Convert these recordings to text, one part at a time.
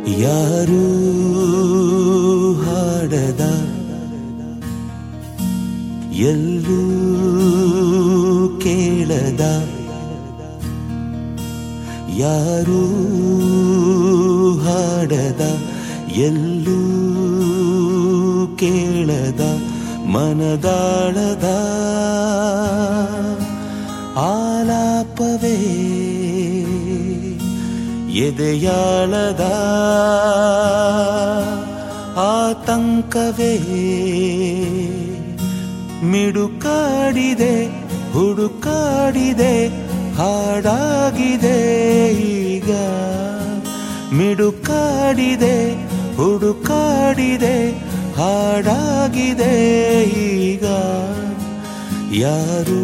ಯಾರೂ ಹಾಡದ ಎಲ್ಲೂ ಕೇಳದ ಯಾರೂ ಹಾಡದ ಎಲ್ಲೂ ಕೇಳದ ಮನದಾಳದ ಆಲಾಪವೇ ಎದೆಯಾಳದ ಆತಂಕವೇ ಮಿಡುಕಾಡಿದೆ ಹುಡುಕಾಡಿದೆ ಹಾಡಾಗಿದೆ ಈಗ ಮಿಡುಕಾಡಿದೆ ಹುಡುಕಾಡಿದೆ ಹಾಡಾಗಿದೆ ಈಗ ಯಾರೂ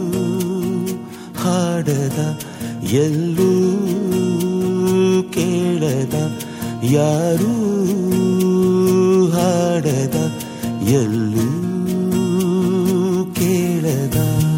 ಹಾಡದ ಎಲ್ಲೂ ಕೇಳದ ಯಾರೂ ಹಾಡದ ಎಲ್ಲೂ ಕೇಳದ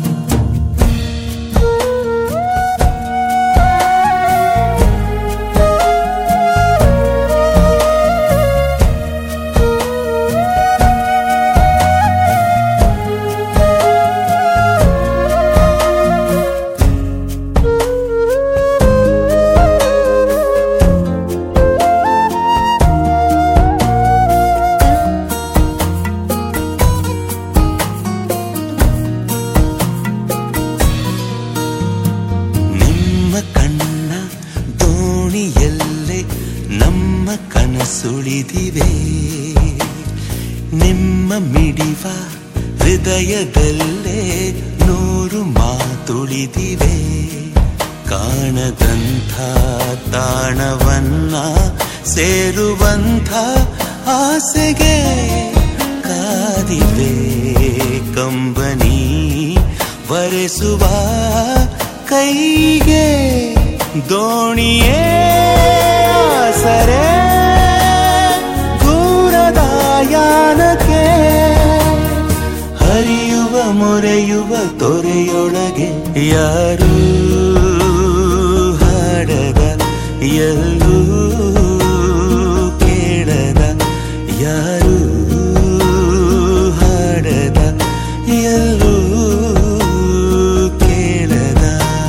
ನಿಮ್ಮ ಕಣ್ಣ ದೋಣಿಯಲ್ಲೇ ನಮ್ಮ ಕನಸುಳಿದಿವೆ ನಿಮ್ಮ ಮಿಡಿವ ಹೃದಯದಲ್ಲೇ ನೂರು ಮಾತುಳಿದಿವೆ ಕಾಣದಂಥ ತಾಣವನ್ನ ಸೇರುವಂಥ ಆಸೆಗೆ ಕಾದಿವೆ ಕಂಬನಿ ವರೆಸುವ ಕೈಗೆ ದೋಣಿಯೇ ಸರೆ ದೂರದ ಯಾನಕ್ಕೆ ಹರಿಯುವ ಮೊರೆಯುವ ತೊರೆಯೊಳಗೆ ಯಾರೂ ಹಾಡದ ಎಲ್ಲೂ ಕೇಳದ ಯಾರೂ ಹಾಡದ ಎಲ್ಲೂ ಕೇಳದ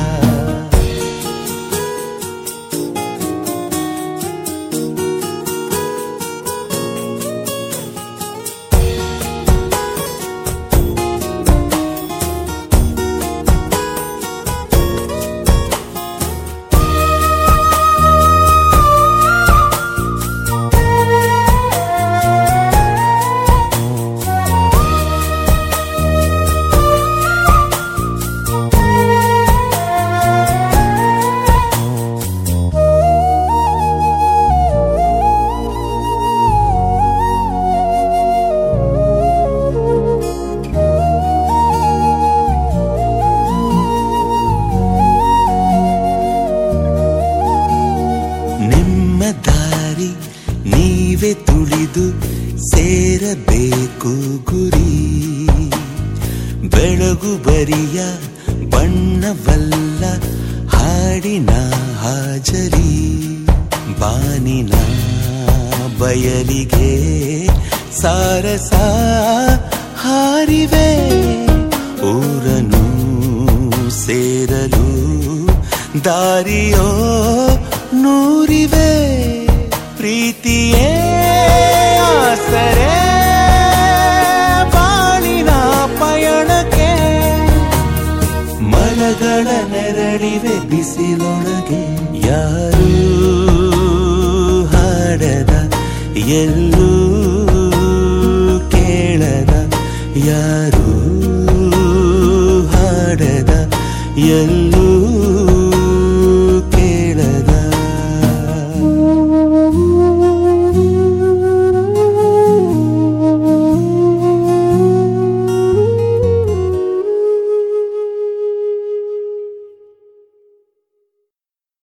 ನಿಮ್ಮ ದಾರಿ ನೀವೇ ತುಳಿದು ಸೇರಬೇಕು ಗುರಿ ಬೆಳಗು ಬರಿಯ ಬಣ್ಣವಲ್ಲ ಹಾಡಿನ ಹಾಜರಿ ಬಾನಿನ ಬಯಲಿಗೆ ಸಾರಸ ಹಾರಿವೆ ಊರನು ಸೇರಲು ದಾರಿಯೋ ನೂರಿವೆ ಪ್ರೀತಿಯೇ ಆಸರೆ ಬಾಳಿನ ಪಯಣಕ್ಕೆ ಮನಗಳ ನೆರಳಿವೆ ಬಿಸಿಲೊಳಗೆ ಯಾರೂ ಹಾಡದ ಎಲ್ಲೂ ಕೇಳದ ಯಾರೂ ಹಾಡದ ಎಲ್ಲ